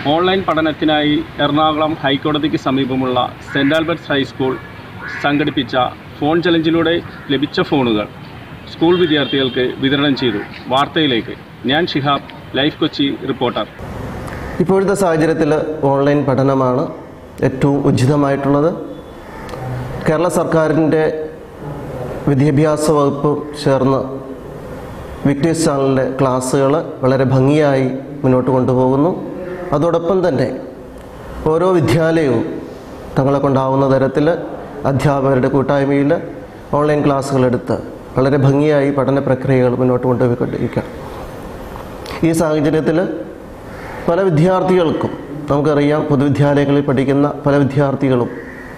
online പഠനത്തിനായി എറണാകുളം ഹൈക്കോടതിക്ക് സമീപമുള്ള സെൻറ് ആൽബർട്ട്സ് ഹൈസ്കൂൾ സംഘടിപ്പിച്ച ഫോൺ ചലഞ്ചിലൂടെ ലഭിച്ച ഫോണുകൾ സ്കൂൾ വിദ്യാർത്ഥികൾക്ക് വിതരണം ചെയ്തു വാർത്തയിലേക്ക് ഞാൻ ഷിഹാബ് ലൈഫ് കൊച്ചി റിപ്പോർട്ടർ ഇപ്പോഴത്തെ സാഹചര്യത്തിൽ ഓൺലൈൻ പഠനമാണ് ഏറ്റവും ഉചിതമായിട്ടുള്ളത് കേരള സർക്കാരിൻ്റെ വിദ്യാഭ്യാസ വകുപ്പ് ചേർന്ന് വിക്ടേഴ്സ് ചാനലിൻ്റെ ക്ലാസ്സുകൾ വളരെ ഭംഗിയായി മുന്നോട്ട് കൊണ്ടുപോകുന്നു അതോടൊപ്പം തന്നെ ഓരോ വിദ്യാലയവും തങ്ങളെ കൊണ്ടാവുന്ന തരത്തിൽ അധ്യാപകരുടെ കൂട്ടായ്മയിൽ ഓൺലൈൻ ക്ലാസ്സുകളെടുത്ത് വളരെ ഭംഗിയായി പഠന പ്രക്രിയകൾ മുന്നോട്ട് കൊണ്ടുപോയിക്കൊണ്ടിരിക്കുക ഈ സാഹചര്യത്തിൽ പല വിദ്യാർത്ഥികൾക്കും നമുക്കറിയാം പൊതുവിദ്യാലയങ്ങളിൽ പഠിക്കുന്ന പല വിദ്യാർത്ഥികളും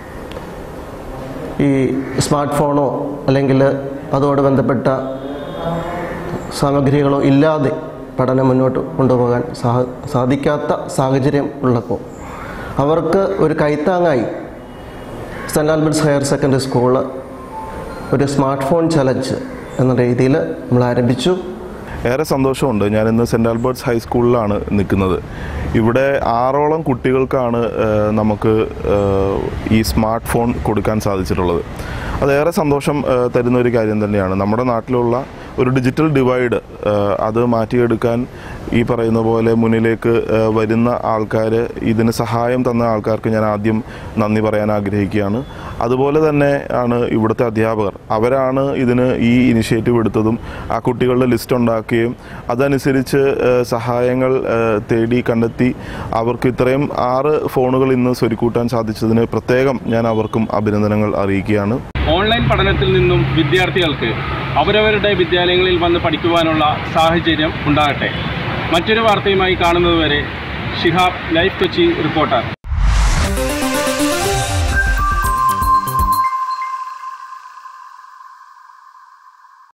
ഈ സ്മാർട്ട് ഫോണോ അല്ലെങ്കിൽ അതോട് ബന്ധപ്പെട്ട സാമഗ്രികളോ ഇല്ലാതെ പഠനം മുന്നോട്ട് കൊണ്ടുപോകാൻ സാ സാധിക്കാത്ത സാഹചര്യം ഉള്ളപ്പോൾ അവർക്ക് ഒരു കൈത്താങ്ങായി saint Albert's higher secondary school ഒരു സ്മാർട്ട് ഫോൺ ചലഞ്ച് എന്ന രീതിയിൽ നമ്മൾ ആരംഭിച്ചു ഏറെ സന്തോഷമുണ്ട് ഞാൻ ഇന്ന് സെൻറ് ആൽബർട്ട്സ് ഹൈസ്കൂളിലാണ് നിൽക്കുന്നത് ഇവിടെ ആറോളം കുട്ടികൾക്കാണ് ഏഹ്, നമുക്ക് ഏഹ്, ഈ സ്മാർട്ട് ഫോൺ കൊടുക്കാൻ സാധിച്ചിട്ടുള്ളത് അതേറെ സന്തോഷം ഏഹ്, തരുന്ന ഒരു കാര്യം തന്നെയാണ് നമ്മുടെ നാട്ടിലുള്ള ഒരു ഡിജിറ്റൽ ഡിവൈഡ് ഏഹ്, അത് മാറ്റിയെടുക്കാൻ ഈ പറയുന്ന പോലെ മുന്നിലേക്ക് ഏഹ്, വരുന്ന ആൾക്കാർ ഇതിന് സഹായം തന്ന ആൾക്കാർക്ക് ഞാൻ ആദ്യം നന്ദി പറയാൻ ആഗ്രഹിക്കുകയാണ് അതുപോലെ തന്നെ ആണ് ഇവിടുത്തെ അധ്യാപകർ അവരാണ് ഇതിന് ഈ ഇനിഷ്യേറ്റീവ് എടുത്തതും ആ കുട്ടികളുടെ ലിസ്റ്റ് ഉണ്ടാക്കുകയും അതനുസരിച്ച് ഏഹ്, സഹായങ്ങൾ ഏഹ്, തേടി കണ്ടെത്തി അവർക്ക് ഇത്രയും ആറ് ഫോണുകൾ ഇന്ന് സ്വരുക്കൂട്ടാൻ സാധിച്ചതിന് പ്രത്യേകം ഞാൻ അവർക്കും അഭിനന്ദനങ്ങൾ അറിയിക്കുകയാണ് ഓൺലൈൻ പഠനത്തിൽ നിന്നും വിദ്യാർത്ഥികൾക്ക് അവരവരുടെ വിദ്യാലയങ്ങളിൽ വന്ന് പഠിക്കുവാനുള്ള സാഹചര്യം ഉണ്ടാകട്ടെ മറ്റൊരു വാർത്തയുമായി കാണുന്നതുവരെ ഷിഹാബ് ലൈഫ് കൊച്ചി റിപ്പോർട്ടർ